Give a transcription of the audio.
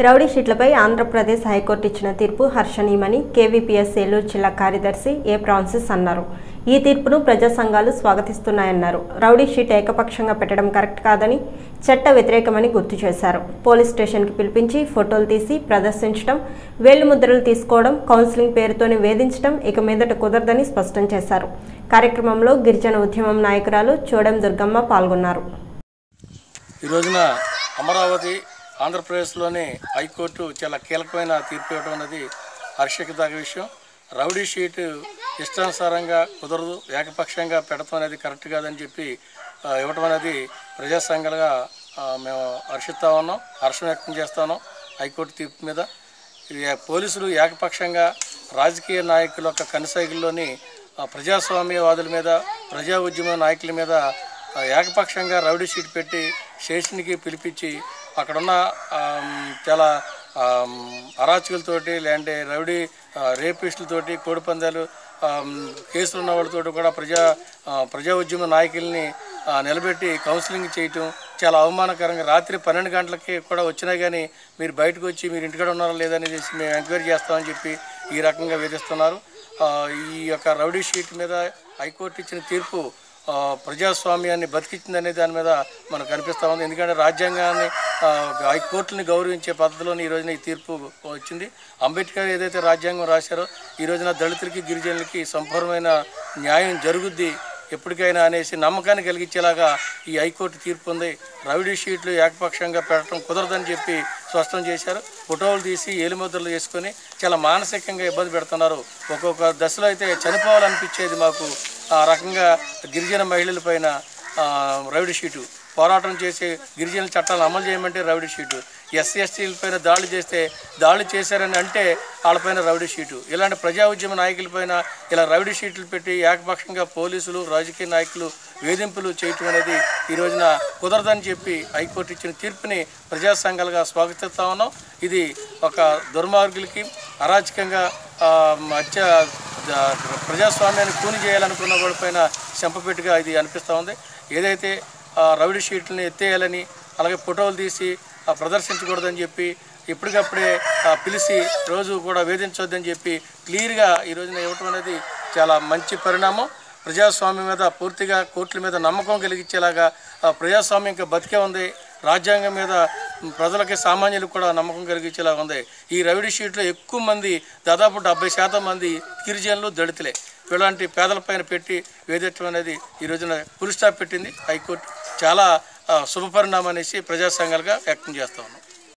rowdy షీట్లపై Andhra Pradesh high court ఇచ్చిన తీర్పు హర్షణీయమని KVPS Eluru జిల్లా కార్యదర్శి ఏ ఫ్రాన్సిస్ అన్నారు ఈ తీర్పును ప్రజా సంఘాలు స్వాగతిస్తున్నాయన్నారు రౌడీ షీట్ ఏకపక్షంగా పెట్టడం కరెక్ట్ కాదని చట్ట వ్యతిరేకమని గుర్తు చేశారు పోలీస్ స్టేషన్కి పిలిపించి ఫోటోలు తీసి ప్రదర్శించడం వేలు ముద్రలు తీసుకోవడం కౌన్సిలింగ్ పేరుతోనే వేధించడం ఇక మీదట కుదరదని స్పష్టం చేశారు కార్యక్రమంలో గిరిజన ఉద్యమం నాయకురాలు చూడం దుర్గమ్మ పాల్గొన్నారు ఈ రోజున అమరావతి ఆంధ్రప్రదేశ్లోని హైకోర్టు చాలా కీలకమైన తీర్పు ఇవ్వడం అనేది హర్షికదగ్గ విషయం రౌడీ షీట్ ఇష్టానుసారంగా కుదరదు ఏకపక్షంగా పెడతాం అనేది కరెక్ట్ కాదని చెప్పి ఆ, ఇవ్వటం అనేది ప్రజా సంఘాలుగా ఆ, మేము హర్షిస్తా ఉన్నాం హర్షం వ్యక్తం చేస్తా ఉన్నాం హైకోర్టు తీర్పు మీద ఇది పోలీసులు ఏకపక్షంగా రాజకీయ నాయకుల యొక్క కనసాగిల్లోని ఆ, ప్రజాస్వామ్యవాదుల మీద ప్రజా ఉద్యమ నాయకుల మీద ఆ, ఏకపక్షంగా రౌడీ షీట్ పెట్టి స్టేషన్కి పిలిపించి అక్కడున్న ఆమ్, చాలా ఆమ్, అరాచకులతోటి లేదంటే రౌడీ ఆ, రేపిస్టులతోటి కోడిపందాలు ఆమ్, కేసులు ఉన్న వాళ్ళతోటి కూడా ప్రజా ఆ, ప్రజా ఉద్యమ నాయకుల్ని ఆ, నిలబెట్టి కౌన్సిలింగ్ చేయటం చాలా అవమానకరంగా రాత్రి పన్నెండు గంటలకి కూడా వచ్చినా కానీ మీరు బయటకు వచ్చి మీరు ఇంటికాడ ఉన్నారా లేదని చేసి మేము ఎంక్వైరీ చేస్తామని చెప్పి ఈ రకంగా వేధిస్తున్నారు ఆ, ఈ యొక్క రౌడీ షీట్ మీద హైకోర్టు ఇచ్చిన తీర్పు ఆ, ప్రజాస్వామ్యాన్ని బతికించిందనే దాని మీద మనకు కనిపిస్తూ ఉంది ఎందుకంటే రాజ్యాంగాన్ని ఆ, హైకోర్టుని గౌరవించే పద్ధతిలోని ఈ రోజున ఈ తీర్పు వచ్చింది అంబేద్కర్ ఏదైతే రాజ్యాంగం రాశారో ఈ రోజున దళితులకి గిరిజనులకి సంపూర్ణమైన న్యాయం జరుగుద్ది ఎప్పటికైనా అనేసి నమ్మకాన్ని కలిగించేలాగా ఈ హైకోర్టు తీర్పు ఉంది రౌడీ షీట్లు ఏకపక్షంగా పెట్టడం కుదరదని చెప్పి స్పష్టం చేశారు ఫోటోలు తీసి ఏలిముద్రలు చేసుకొని చాలా మానసికంగా ఇబ్బంది పెడుతున్నారు ఒక్కొక్క దశలో అయితే చనిపోవాలనిపించేది మాకు ఆ రకంగా గిరిజన మహిళల పైన ఆ, రౌడీ షీటు పోరాటం చేసి గిరిజన చట్టాలను అమలు చేయమంటే రౌడీ షీటు ఎస్సీ ఎస్టీల పైన దాడులు చేస్తే దాడులు చేశారని అంటే వాళ్ళపైన రౌడీ షీటు ఇలాంటి ప్రజా ఉద్యమ నాయకులపైన ఇలా రౌడీ షీట్లు పెట్టి ఏకపక్షంగా పోలీసులు రాజకీయ నాయకులు వేధింపులు చేయటం అనేది ఈ రోజున కుదరదని చెప్పి హైకోర్టు ఇచ్చిన తీర్పుని ప్రజా సంఘాలుగా స్వాగతిస్తా ఉన్నాం ఇది ఒక దుర్మార్గులకి అరాచకంగా ఆ, హత్య ద- ప్రజాస్వామ్యాన్ని కూని చేయాలనుకున్న వాళ్ళపైన చెంపపెట్టుగా ఇది అనిపిస్తూ ఉంది ఏదైతే ఆ, రౌడీ షీట్లని ఎత్తేయాలని అలాగే ఫోటోలు తీసి ఆ, ప్రదర్శించకూడదని చెప్పి ఎప్పటికప్పుడే ఆ, పిలిచి రోజు కూడా వేధించొద్దని చెప్పి క్లియర్గా ఈ రోజున ఇవ్వటం అనేది చాలా మంచి పరిణామం ప్రజాస్వామ్యం మీద పూర్తిగా కోర్టుల మీద నమ్మకం కలిగించేలాగా ఆ, ప్రజాస్వామ్యం ఇంకా బతికే ఉంది రాజ్యాంగం మీద ప్రజలకి సామాన్యులకు కూడా నమ్మకం కలిగించేలాగా ఉంది ఈ రౌడీ షీట్లో ఎక్కువ మంది దాదాపు డెబ్బై శాతం మంది గిరిజనులు దళితులే ఇలాంటి పేదలపైన పెట్టి వేధించడం అనేది ఈ రోజున పులి స్టాప్ పెట్టింది హైకోర్టు చాలా ఆ, శుభపరిణామం అనేసి ప్రజా సంఘాలుగా వ్యక్తం చేస్తా ఉన్నాం